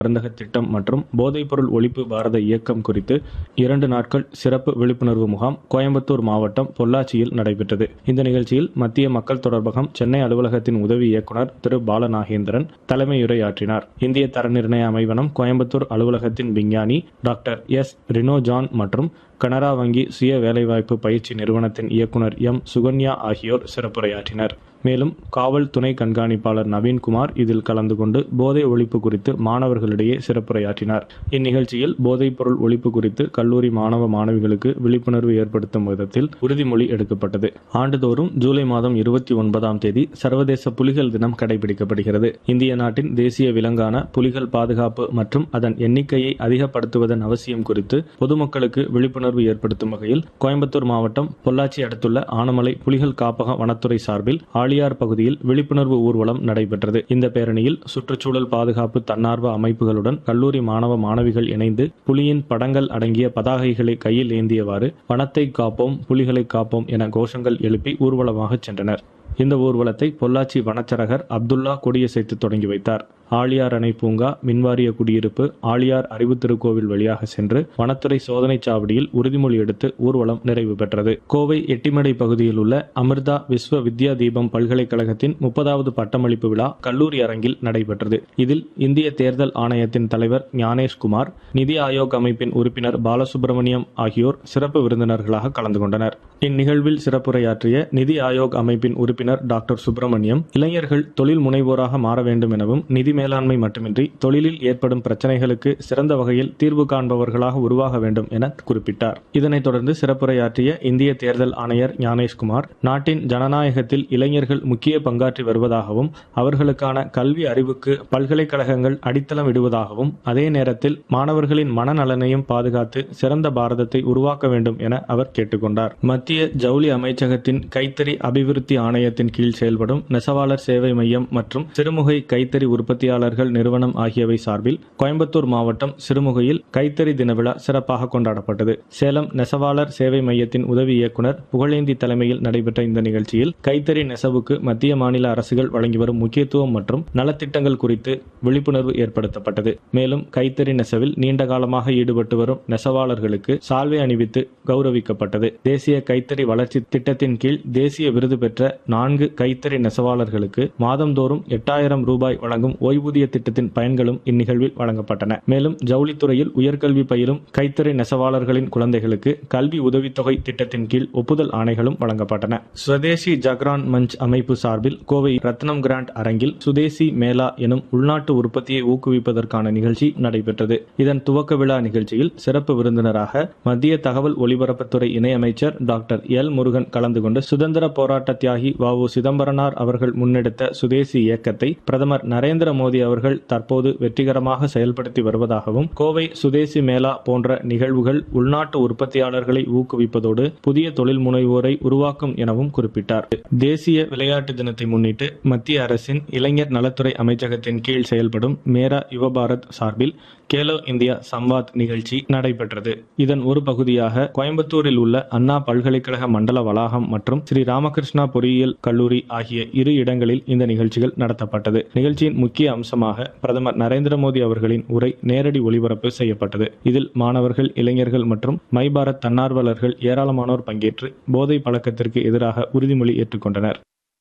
மருந்தக திட்டம் மற்றும் போதைப்பொருள் ஒழிப்பு பாரத இயக்கம் குறித்து இரண்டு நாட்கள் சிறப்பு விழிப்புணர்வு முகாம் கோயம்புத்தூர் மாவட்டம் பொள்ளாச்சியில் நடைபெற்றது இந்த நிகழ்ச்சியில் மத்திய மக்கள் தொடர்பகம் சென்னை அலுவலகத்தின் உதவி இயக்குநர் திரு பாலநாகேந்திரன் தலைமையுரையாற்றினார் இந்திய தர நிர்ணய அமைவனம் கோயம்புத்தூர் அலுவலகத்தின் விஞ்ஞானி டாக்டர் எஸ் ரினோ ஜான் மற்றும் கனரா வங்கி சுய வேலைவாய்ப்பு பயிற்சி நிறுவனத்தின் இயக்குநர் எம் சுகன்யா ஆகியோர் சிறப்புரையாற்றினர் மேலும் காவல் துணை கண்காணிப்பாளர் நவீன்குமார் இதில் கலந்து கொண்டு போதை ஒழிப்பு குறித்து மாணவர்களிடையே சிறப்புரையாற்றினார் இந்நிகழ்ச்சியில் போதைப் பொருள் ஒழிப்பு குறித்து கல்லூரி மாணவ மாணவிகளுக்கு விழிப்புணர்வு ஏற்படுத்தும் விதத்தில் உறுதிமொழி எடுக்கப்பட்டது ஆண்டுதோறும் ஜூலை மாதம் இருபத்தி ஒன்பதாம் தேதி சர்வதேச புலிகள் தினம் கடைபிடிக்கப்படுகிறது இந்திய நாட்டின் தேசிய விலங்கான புலிகள் பாதுகாப்பு மற்றும் அதன் எண்ணிக்கையை அதிகப்படுத்துவதன் அவசியம் குறித்து பொதுமக்களுக்கு விழிப்புணர்வு ஏற்படுத்தும் வகையில் கோயம்புத்தூர் மாவட்டம் பொள்ளாச்சி அடுத்துள்ள ஆனமலை புலிகள் காப்பக வனத்துறை சார்பில் ஆழியார் பகுதியில் விழிப்புணர்வு ஊர்வலம் நடைபெற்றது இந்த பேரணியில் சுற்றுச்சூழல் பாதுகாப்பு தன்னார்வ அமைப்புகளுடன் கல்லூரி மாணவ மாணவிகள் இணைந்து புலியின் படங்கள் அடங்கிய பதாகைகளை கையில் ஏந்தியவாறு வனத்தை காப்போம் புலிகளை காப்போம் என கோஷங்கள் எழுப்பி ஊர்வலமாக சென்றனர் இந்த ஊர்வலத்தை பொள்ளாச்சி வனச்சரகர் அப்துல்லா கொடியசைத்து தொடங்கி வைத்தார் ஆழியார் அணை பூங்கா மின்வாரிய குடியிருப்பு ஆழியார் அறிவு திருக்கோவில் வழியாக சென்று வனத்துறை சோதனைச் சாவடியில் உறுதிமொழி எடுத்து ஊர்வலம் நிறைவு பெற்றது கோவை எட்டிமடை பகுதியில் உள்ள அமிர்தா விஸ்வ வித்யா தீபம் பல்கலைக்கழகத்தின் முப்பதாவது பட்டமளிப்பு விழா கல்லூரி அரங்கில் நடைபெற்றது இதில் இந்திய தேர்தல் ஆணையத்தின் தலைவர் ஞானேஷ்குமார் நிதி ஆயோக் அமைப்பின் உறுப்பினர் பாலசுப்ரமணியம் ஆகியோர் சிறப்பு விருந்தினர்களாக கலந்து கொண்டனர் இந்நிகழ்வில் சிறப்புரையாற்றிய நிதி ஆயோக் அமைப்பின் உறுப்பினர் டாக்டர் சுப்பிரமணியம் இளைஞர்கள் தொழில் முனைவோராக மாற வேண்டும் எனவும் நிதி மேலாண்மை மட்டுமின்றி தொழிலில் ஏற்படும் பிரச்சனைகளுக்கு சிறந்த வகையில் தீர்வு காண்பவர்களாக உருவாக வேண்டும் என குறிப்பிட்டார் இதனைத் தொடர்ந்து சிறப்புரையாற்றிய இந்திய தேர்தல் ஆணையர் ஞானேஷ்குமார் நாட்டின் ஜனநாயகத்தில் இளைஞர்கள் முக்கிய பங்காற்றி வருவதாகவும் அவர்களுக்கான கல்வி அறிவுக்கு பல்கலைக்கழகங்கள் அடித்தளம் இடுவதாகவும் அதே நேரத்தில் மாணவர்களின் மனநலனையும் பாதுகாத்து சிறந்த பாரதத்தை உருவாக்க வேண்டும் என அவர் கேட்டுக்கொண்டார் மத்திய ஜவுளி அமைச்சகத்தின் கைத்தறி அபிவிருத்தி ஆணையத்தின் கீழ் செயல்படும் நெசவாளர் சேவை மையம் மற்றும் சிறுமுகை கைத்தறி உற்பத்தியாளர்கள் நிறுவனம் ஆகியவை சார்பில் கோயம்புத்தூர் மாவட்டம் சிறுமுகையில் கைத்தறி தின விழா சிறப்பாக கொண்டாடப்பட்டது சேலம் நெசவாளர் சேவை மையத்தின் உதவி இயக்குநர் புகழேந்தி தலைமையில் நடைபெற்ற இந்த நிகழ்ச்சியில் கைத்தறி நெசவுக்கு மத்திய மாநில அரசுகள் வழங்கி வரும் முக்கியத்துவம் மற்றும் நலத்திட்டங்கள் குறித்து விழிப்புணர்வு ஏற்படுத்தப்பட்டது மேலும் கைத்தறி நெசவில் நீண்ட காலமாக ஈடுபட்டு வரும் நெசவாளர்களுக்கு சால்வை அணிவித்து கௌரவிக்கப்பட்டது தேசிய கைத்தறி வளர்ச்சி திட்டத்தின் கீழ் தேசிய விருது பெற்ற நான்கு கைத்தறி நெசவாளர்களுக்கு மாதந்தோறும் எட்டாயிரம் ரூபாய் வழங்கும் ஓய்வூதிய திட்டத்தின் பயன்களும் இந்நிகழ்வில் வழங்கப்பட்டன மேலும் ஜவுளித்துறையில் உயர்கல்வி பயிலும் கைத்தறி நெசவாளர்களின் குழந்தைகளுக்கு கல்வி உதவித்தொகை திட்டத்தின் கீழ் ஒப்புதல் ஆணைகளும் வழங்கப்பட்டன சுதேசி ஜக்ரான் மஞ்ச் அமைப்பு சார்பில் கோவை ரத்னம் கிராண்ட் அரங்கில் சுதேசி மேளா எனும் உள்நாட்டு உற்பத்தியை ஊக்குவிப்பதற்கான நிகழ்ச்சி நடைபெற்றது இதன் துவக்க விழா நிகழ்ச்சியில் சிறப்பு விருந்தினராக மத்திய தகவல் ஒலிபரப்புத்துறை இணையமைச்சர் டாக்டர் எல் முருகன் கலந்து கொண்டு சுதந்திர போராட்ட தியாகி வ உ சிதம்பரனார் அவர்கள் முன்னெடுத்த சுதேசி இயக்கத்தை பிரதமர் நரேந்திர மோடி அவர்கள் தற்போது வெற்றிகரமாக செயல்படுத்தி வருவதாகவும் கோவை சுதேசி மேளா போன்ற நிகழ்வுகள் உள்நாட்டு உற்பத்தியாளர்களை ஊக்குவிப்பதோடு புதிய தொழில் முனைவோரை உருவாக்கும் எனவும் குறிப்பிட்டார் தேசிய விளையாட்டு தினத்தை முன்னிட்டு மத்திய அரசின் இளைஞர் நலத்துறை அமைச்சகத்தின் கீழ் செயல்படும் மேரா யுவபாரத் சார்பில் கேலோ இந்தியா சம்வாத் நிகழ்ச்சி நடைபெற்றது இதன் ஒரு பகுதியாக கோயம்புத்தூரில் உள்ள அண்ணா பல்கலைக்கழக மண்டல வளாகம் மற்றும் ஸ்ரீ ராமகிருஷ்ணா பொறியியல் கல்லூரி ஆகிய இரு இடங்களில் இந்த நிகழ்ச்சிகள் நடத்தப்பட்டது நிகழ்ச்சியின் முக்கிய அம்சமாக பிரதமர் நரேந்திர மோடி அவர்களின் உரை நேரடி ஒளிபரப்பு செய்யப்பட்டது இதில் மாணவர்கள் இளைஞர்கள் மற்றும் மை பாரத் தன்னார்வலர்கள் ஏராளமானோர் பங்கேற்று போதை பழக்கத்திற்கு எதிராக உறுதிமொழி ஏற்றுக்கொண்டனர்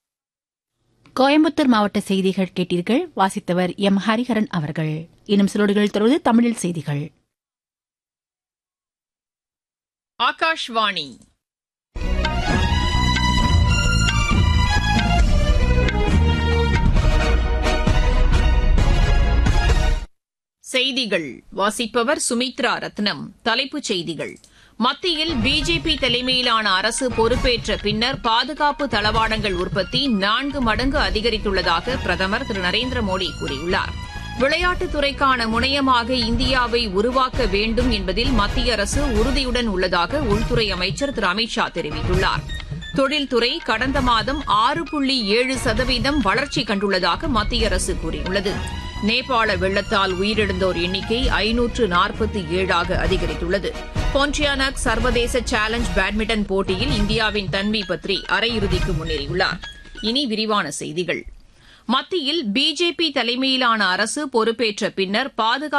கோயம்புத்தூர் மாவட்ட செய்திகள் கேட்டீர்கள் வாசித்தவர் எம் ஹரிஹரன் அவர்கள் இன்னும் சிலோடுகள் தொடர்ந்து தமிழில் செய்திகள் ஆகாஷ்வாணி செய்திகள் வாசிப்பவர் சுமித்ரா ரத்னம் தலைப்புச் செய்திகள் மத்தியில் பிஜேபி தலைமையிலான அரசு பொறுப்பேற்ற பின்னர் பாதுகாப்பு தளவாடங்கள் உற்பத்தி நான்கு மடங்கு அதிகரித்துள்ளதாக பிரதமர் திரு நரேந்திர மோடி கூறியுள்ளார் விளையாட்டுத் துறைக்கான முனையமாக இந்தியாவை உருவாக்க வேண்டும் என்பதில் மத்திய அரசு உறுதியுடன் உள்ளதாக உள்துறை அமைச்சர் திரு அமித் ஷா தெரிவித்துள்ளார் தொழில்துறை கடந்த மாதம் ஆறு புள்ளி ஏழு சதவீதம் வளர்ச்சி கண்டுள்ளதாக மத்திய அரசு கூறியுள்ளது நேபாள வெள்ளத்தால் உயிரிழந்தோர் எண்ணிக்கை ஐநூற்று நாற்பத்தி ஏழாக அதிகரித்துள்ளது பொன்டியானக் சர்வதேச சேலஞ்ச் பேட்மிண்டன் போட்டியில் இந்தியாவின் தன்வி பத்ரி அரையிறுதிக்கு முன்னேறியுள்ளார் இனி விரிவான செய்திகள் மத்தியில் பிஜேபி தலைமையிலான அரசு பொறுப்பேற்ற பின்னர் பாதுகாப்பு